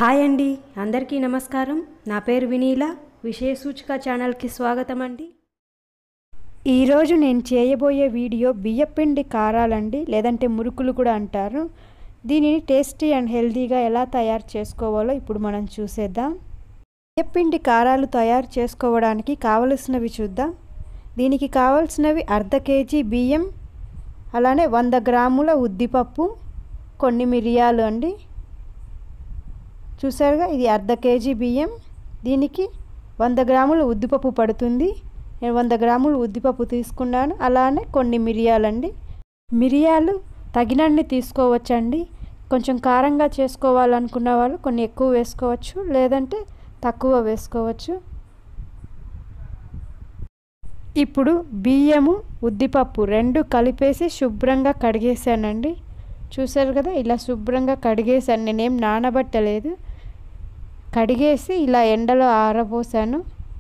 hi అండి అందరికీ నమస్కారం నా పేరు వినీల విషయ సూచిక ఛానల్కి స్వాగతం అండి ఈరోజు నేను చేయబోయే వీడియో బియ్యపిండి కారాలండి లేదంటే మురుకులు కూడా అంటారు దీనిని టేస్టీ అండ్ హెల్తీగా ఎలా తయారు చేసుకోవాలో ఇప్పుడు మనం చూసేద్దాం బియ్యపిండి కారాలు తయారు చేసుకోవడానికి కావలసినవి చూద్దాం దీనికి కావలసినవి అర్ధ కేజీ బియ్యం అలానే వంద గ్రాముల ఉద్దిపప్పు కొన్ని మిరియాలు అండి చూసారుగా ఇది అర్ధ కేజీ బియ్యం దీనికి వంద గ్రాములు ఉద్దిపప్పు పడుతుంది నేను వంద గ్రాములు ఉద్దిపప్పు తీసుకున్నాను అలానే కొన్ని మిరియాలండి మిరియాలు తగినన్ని తీసుకోవచ్చండి కొంచెం కారంగా చేసుకోవాలనుకున్న వాళ్ళు కొన్ని ఎక్కువ వేసుకోవచ్చు లేదంటే తక్కువ వేసుకోవచ్చు ఇప్పుడు బియ్యము ఉద్దిపప్పు రెండు కలిపేసి శుభ్రంగా కడిగేసానండి చూసారు కదా ఇలా శుభ్రంగా కడిగేసాను నేనేం నానబట్టలేదు కడిగేసి ఇలా ఎండలో ఆరబోసాను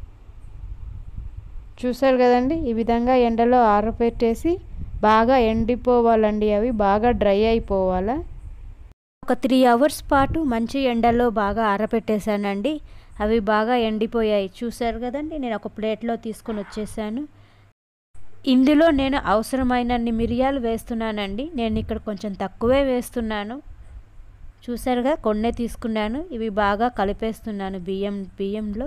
చూసారు కదండి ఈ విధంగా ఎండలో ఆరబెట్టేసి బాగా ఎండిపోవాలండి అవి బాగా డ్రై అయిపోవాలా ఒక త్రీ అవర్స్ పాటు మంచి ఎండలో బాగా ఆరబెట్టేశానండి అవి బాగా ఎండిపోయాయి చూసారు కదండి నేను ఒక ప్లేట్లో తీసుకొని వచ్చేసాను ఇందులో నేను అవసరమైనన్ని మిరియాలు వేస్తున్నానండి నేను ఇక్కడ కొంచెం తక్కువే వేస్తున్నాను చూసారుగా కొన్నే తీసుకున్నాను ఇవి బాగా కలిపేస్తున్నాను బియ్యం బియ్యంలో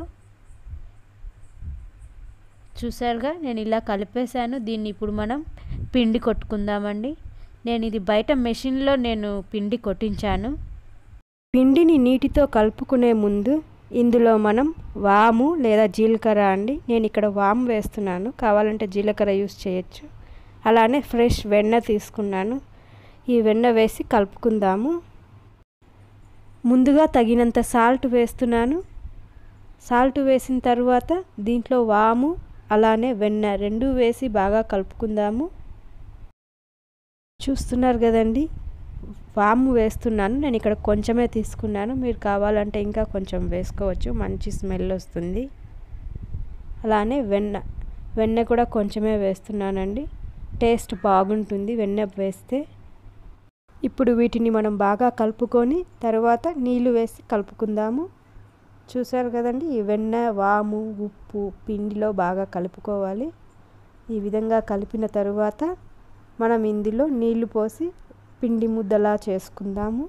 చూసారుగా నేను ఇలా కలిపేశాను దీన్ని ఇప్పుడు మనం పిండి కొట్టుకుందామండి నేను ఇది బయట మెషిన్లో నేను పిండి కొట్టించాను పిండిని నీటితో కలుపుకునే ముందు ఇందులో మనం వాము లేదా జీలకర్ర అండి నేను ఇక్కడ వాము వేస్తున్నాను కావాలంటే జీలకర్ర యూస్ చేయొచ్చు అలానే ఫ్రెష్ వెన్న తీసుకున్నాను ఈ వెన్న వేసి కలుపుకుందాము ముందుగా తగినంత సాల్ట్ వేస్తున్నాను సాల్ట్ వేసిన తర్వాత దీంట్లో వాము అలానే వెన్న రెండు వేసి బాగా కలుపుకుందాము చూస్తున్నారు కదండి వాము వేస్తున్నాను నేను ఇక్కడ కొంచెమే తీసుకున్నాను మీరు కావాలంటే ఇంకా కొంచెం వేసుకోవచ్చు మంచి స్మెల్ వస్తుంది అలానే వెన్న వెన్న కూడా కొంచెమే వేస్తున్నానండి టేస్ట్ బాగుంటుంది వెన్న వేస్తే ఇప్పుడు వీటిని మనం బాగా కలుపుకొని తర్వాత నీళ్ళు వేసి కలుపుకుందాము చూసారు కదండి ఈ వెన్న వాము ఉప్పు పిండిలో బాగా కలుపుకోవాలి ఈ విధంగా కలిపిన తరువాత మనం ఇందులో నీళ్లు పోసి పిండి ముద్దలా చేసుకుందాము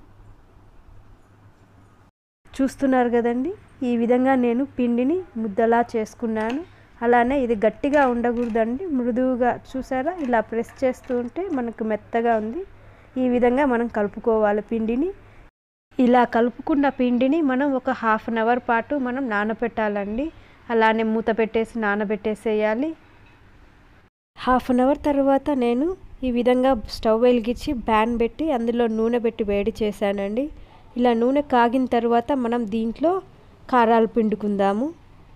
చూస్తున్నారు కదండి ఈ విధంగా నేను పిండిని ముద్దలా చేసుకున్నాను అలానే ఇది గట్టిగా ఉండకూడదండి మృదువుగా చూసారా ఇలా ప్రెస్ చేస్తూ ఉంటే మనకు మెత్తగా ఉంది ఈ విధంగా మనం కలుపుకోవాలి పిండిని ఇలా కలుపుకున్న పిండిని మనం ఒక హాఫ్ అన్ అవర్ పాటు మనం నానబెట్టాలండి అలానే మూత పెట్టేసి నానబెట్టేసేయాలి హాఫ్ అన్ అవర్ తర్వాత నేను ఈ విధంగా స్టవ్ వెలిగించి ప్యాన్ పెట్టి అందులో నూనె పెట్టి వేడి చేశానండి ఇలా నూనె కాగిన తర్వాత మనం దీంట్లో కారాలు పిండుకుందాము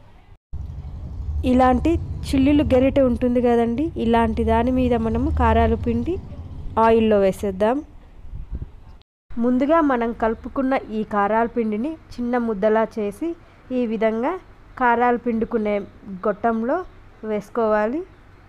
ఇలాంటి చిల్లులు గెరిట ఉంటుంది కదండి ఇలాంటి దాని మీద మనము కారాలు పిండి ఆయిల్లో వేసేద్దాం ముందుగా మనం కలుపుకున్న ఈ కారాల పిండిని చిన్న ముద్దలా చేసి ఈ విధంగా కారాలు పిండుకునే గొట్టంలో వేసుకోవాలి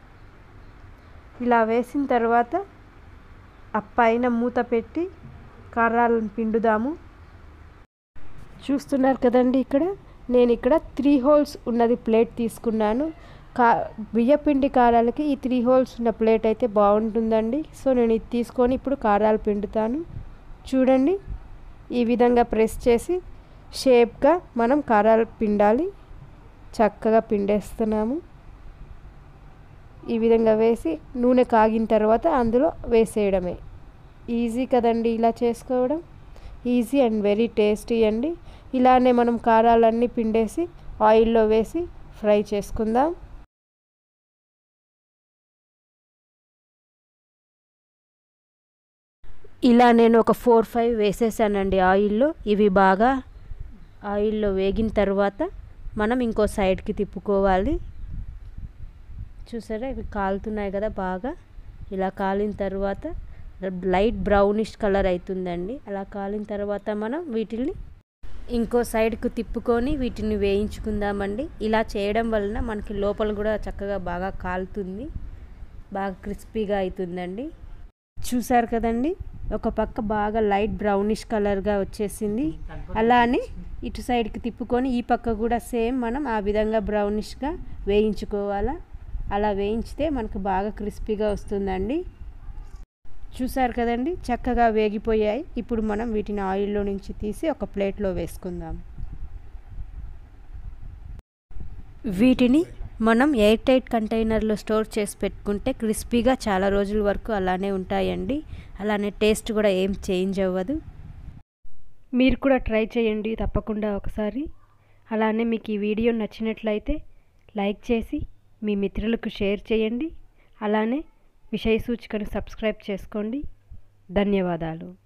ఇలా వేసిన తర్వాత ఆ పైన మూత పెట్టి కారాలను పిండుదాము చూస్తున్నారు కదండి ఇక్కడ నేను ఇక్కడ త్రీ హోల్స్ ఉన్నది ప్లేట్ తీసుకున్నాను కా బియ్యపిండి కారాలకి ఈ త్రీ హోల్స్ ఉన్న ప్లేట్ అయితే బాగుంటుందండి సో నేను ఇది తీసుకొని ఇప్పుడు కారాలు పిండుతాను చూడండి ఈ విధంగా ప్రెస్ చేసి షేప్గా మనం కారాలు పిండాలి చక్కగా పిండేస్తున్నాము ఈ విధంగా వేసి నూనె కాగిన తర్వాత అందులో వేసేయడమే ఈజీ కదండి ఇలా చేసుకోవడం ఈజీ అండ్ వెరీ టేస్టీ అండి ఇలానే మనం కారాలన్నీ పిండేసి ఆయిల్లో వేసి ఫ్రై చేసుకుందాం ఇలా నేను ఒక ఫోర్ ఫైవ్ వేసేసానండి ఆయిల్లో ఇవి బాగా ఆయిల్లో వేగిన తర్వాత మనం ఇంకో సైడ్కి తిప్పుకోవాలి చూసారా ఇవి కాలుతున్నాయి కదా బాగా ఇలా కాలిన తర్వాత లైట్ బ్రౌనిష్ కలర్ అవుతుందండి అలా కాలిన తర్వాత మనం వీటిని ఇంకో సైడ్కు తిప్పుకొని వీటిని వేయించుకుందామండి ఇలా చేయడం వలన మనకి లోపల కూడా చక్కగా బాగా కాలుతుంది బాగా క్రిస్పీగా అవుతుందండి చూసారు కదండి ఒక పక్క బాగా లైట్ బ్రౌనిష్ కలర్గా వచ్చేసింది అలానే ఇటు సైడ్కి తిప్పుకొని ఈ పక్క కూడా సేమ్ మనం ఆ విధంగా బ్రౌనిష్గా వేయించుకోవాలా అలా వేయించితే మనకు బాగా క్రిస్పీగా వస్తుందండి చూసారు కదండి చక్కగా వేగిపోయాయి ఇప్పుడు మనం వీటిని ఆయిల్లో నుంచి తీసి ఒక ప్లేట్లో వేసుకుందాం వీటిని మనం ఎయిర్ టైట్ కంటైనర్లో స్టోర్ చేసి పెట్టుకుంటే క్రిస్పీగా చాలా రోజుల వరకు అలానే ఉంటాయండి అలానే టేస్ట్ కూడా ఏం చేంజ్ అవ్వదు మీరు కూడా ట్రై చేయండి తప్పకుండా ఒకసారి అలానే మీకు ఈ వీడియో నచ్చినట్లయితే లైక్ చేసి మీ మిత్రులకు షేర్ చేయండి అలానే విషయ సూచికను సబ్స్క్రైబ్ చేసుకోండి ధన్యవాదాలు